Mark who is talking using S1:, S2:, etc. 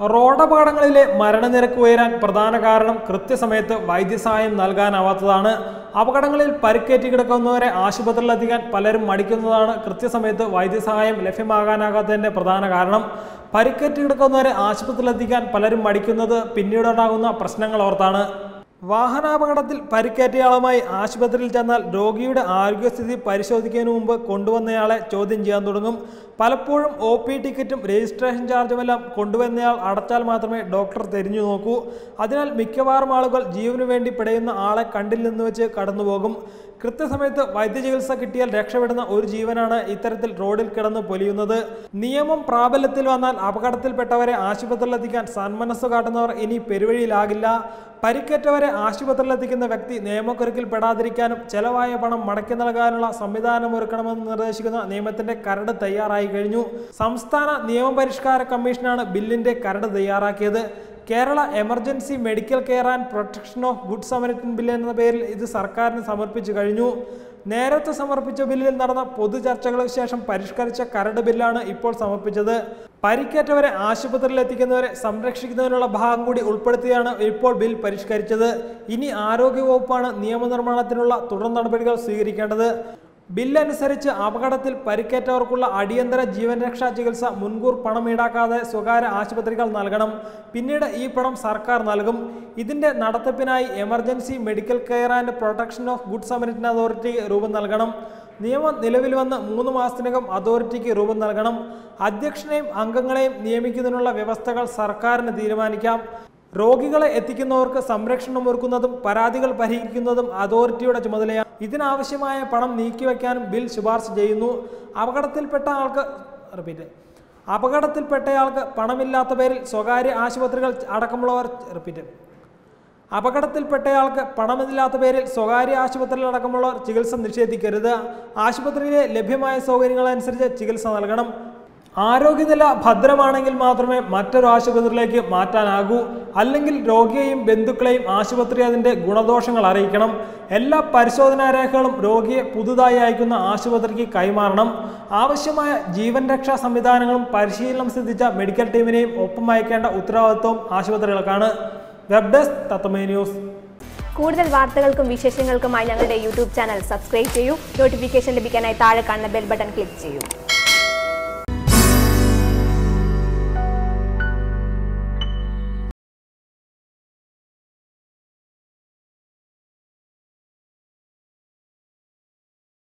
S1: റോഡപകടങ്ങളിലെ മരണനിരക്ക് ഉയരാൻ പ്രധാന കാരണം കൃത്യസമയത്ത് വൈദ്യസഹായം നൽകാനാവാത്തതാണ് അപകടങ്ങളിൽ പരിക്കേറ്റ് കിടക്കുന്നവരെ ആശുപത്രിയിലെത്തിക്കാൻ പലരും മടിക്കുന്നതാണ് കൃത്യസമയത്ത് വൈദ്യസഹായം ലഭ്യമാകാനാകാത്തതിന്റെ പ്രധാന കാരണം പരിക്കേറ്റ് കിടക്കുന്നവരെ ആശുപത്രിയിലെത്തിക്കാൻ പലരും മടിക്കുന്നത് പിന്നീടുണ്ടാകുന്ന പ്രശ്നങ്ങൾ ഓർത്താണ് വാഹനാപകടത്തിൽ പരിക്കേറ്റയാളുമായി ആശുപത്രിയിൽ ചെന്നാൽ രോഗിയുടെ ആരോഗ്യസ്ഥിതി പരിശോധിക്കുന്നതിന് മുമ്പ് കൊണ്ടുവന്നയാളെ ചോദ്യം ചെയ്യാൻ തുടങ്ങും പലപ്പോഴും ഒ പി ടിക്കറ്റും രജിസ്ട്രേഷൻ ചാർജുമെല്ലാം കൊണ്ടുവന്നയാൾ അടച്ചാൽ മാത്രമേ ഡോക്ടർ തിരിഞ്ഞു നോക്കൂ അതിനാൽ മിക്കവാറും ആളുകൾ ജീവനു വേണ്ടി പിടയുന്ന ആളെ കണ്ടിൽ നിന്ന് വെച്ച് കടന്നുപോകും കൃത്യസമയത്ത് വൈദ്യചികിത്സ കിട്ടിയാൽ രക്ഷപ്പെടുന്ന ഒരു ജീവനാണ് ഇത്തരത്തിൽ റോഡിൽ കിടന്ന് പൊലിയുന്നത് നിയമം പ്രാബല്യത്തിൽ വന്നാൽ അപകടത്തിൽപ്പെട്ടവരെ ആശുപത്രിയിലെത്തിക്കാൻ സന്മനസ് കാട്ടുന്നവർ ഇനി പെരുവഴിയിലാകില്ല പരിക്കേറ്റവരെ ആശുപത്രിയിലെത്തിക്കുന്ന വ്യക്തി നിയമക്കുരുക്കിൽ പെടാതിരിക്കാനും ചെലവായ പണം മടക്കി നൽകാനുള്ള സംവിധാനം ഒരുക്കണമെന്ന് നിർദ്ദേശിക്കുന്ന നിയമത്തിന്റെ കരട് തയ്യാറായി കഴിഞ്ഞു സംസ്ഥാന നിയമപരിഷ്കാര കമ്മീഷനാണ് ബില്ലിന്റെ കരട് തയ്യാറാക്കിയത് Kerala emergency medical care and protection of good Samaritan bill എന്ന പേരിൽ ഇത് സർക്കാരിന് സമർപ്പിച്ചു കഴിഞ്ഞു നേരത്തെ സമർപ്പിച്ച ബില്ലിൽ നടന്ന പൊതു ചർച്ചകൾക്ക് ശേഷം പരിഷ്കരിച്ച കരട് ബില്ലാണ് ഇപ്പോൾ സമർപ്പിച്ചത് പരിക്കേറ്റവരെ ആശുപത്രിയിൽ എത്തിക്കുന്നവരെ സംരക്ഷിക്കുന്നതിനുള്ള ഭാഗം കൂടി ഉൾപ്പെടുത്തിയാണ് ഇപ്പോൾ ബിൽ പരിഷ്കരിച്ചത് ഇനി ആരോഗ്യവകുപ്പാണ് നിയമനിർമ്മാണത്തിനുള്ള തുടർ നടപടികൾ സ്വീകരിക്കേണ്ടത് ബില്ലനുസരിച്ച് അപകടത്തിൽ പരിക്കേറ്റവർക്കുള്ള അടിയന്തര ജീവൻ രക്ഷാ ചികിത്സ മുൻകൂർ പണം ഈടാക്കാതെ സ്വകാര്യ ആശുപത്രികൾ നൽകണം പിന്നീട് ഈ പണം സർക്കാർ നൽകും ഇതിന്റെ നടത്തിപ്പിനായി emergency medical care and protection of good Samaritan authority രൂപം നൽകണം നിയമം നിലവിൽ വന്ന് മൂന്ന് മാസത്തിനകം അതോറിറ്റിക്ക് രൂപം നൽകണം അധ്യക്ഷനെയും അംഗങ്ങളെയും നിയമിക്കുന്നതിനുള്ള വ്യവസ്ഥകൾ സർക്കാരിന് തീരുമാനിക്കാം രോഗികളെ എത്തിക്കുന്നവർക്ക് സംരക്ഷണം ഒരുക്കുന്നതും പരാതികൾ പരിഹരിക്കുന്നതും അതോറിറ്റിയുടെ ചുമതലയാണ് ഇതിനാവശ്യമായ പണം നീക്കിവെക്കാനും ബിൽ ശുപാർശ ചെയ്യുന്നു അപകടത്തിൽപ്പെട്ട ആൾക്ക് റിപ്പീറ്റ് അപകടത്തിൽപ്പെട്ടയാൾക്ക് പണമില്ലാത്ത പേരിൽ സ്വകാര്യ ആശുപത്രികൾ അടക്കമുള്ളവർ റിപ്പീറ്റ് അപകടത്തിൽപ്പെട്ടയാൾക്ക് പണമില്ലാത്ത പേരിൽ സ്വകാര്യ ആശുപത്രിയിൽ അടക്കമുള്ളവർ ചികിത്സ നിഷേധിക്കരുത് ആശുപത്രിയിലെ ലഭ്യമായ സൗകര്യങ്ങളനുസരിച്ച് ചികിത്സ നൽകണം ആരോഗ്യനില ഭദ്രമാണെങ്കിൽ മാത്രമേ മറ്റൊരു ആശുപത്രിയിലേക്ക് മാറ്റാനാകൂ അല്ലെങ്കിൽ രോഗിയെയും ബന്ധുക്കളെയും ആശുപത്രി അതിൻ്റെ ഗുണദോഷങ്ങൾ അറിയിക്കണം എല്ലാ പരിശോധനാ രേഖകളും രോഗിയെ പുതുതായി അയക്കുന്ന ആശുപത്രിക്ക് കൈമാറണം ആവശ്യമായ ജീവൻ രക്ഷാ സംവിധാനങ്ങളും പരിശീലനം സിദ്ധിച്ച മെഡിക്കൽ ടീമിനെയും ഒപ്പം അയക്കേണ്ട ഉത്തരവാദിത്വവും ആശുപത്രികൾക്കാണ് വെബ് ഡെസ്ക് തത്വമേ ന്യൂസ്
S2: കൂടുതൽ വാർത്തകൾക്കും വിശേഷങ്ങൾക്കുമായി ഞങ്ങളുടെ യൂട്യൂബ് ചാനൽ സബ്സ്ക്രൈബ് ചെയ്യൂ നോട്ടിഫിക്കേഷൻ ലഭിക്കാനായി താഴെ കാണുന്ന ബെൽ ബട്ടൺ ക്ലിക്ക് ചെയ്യൂ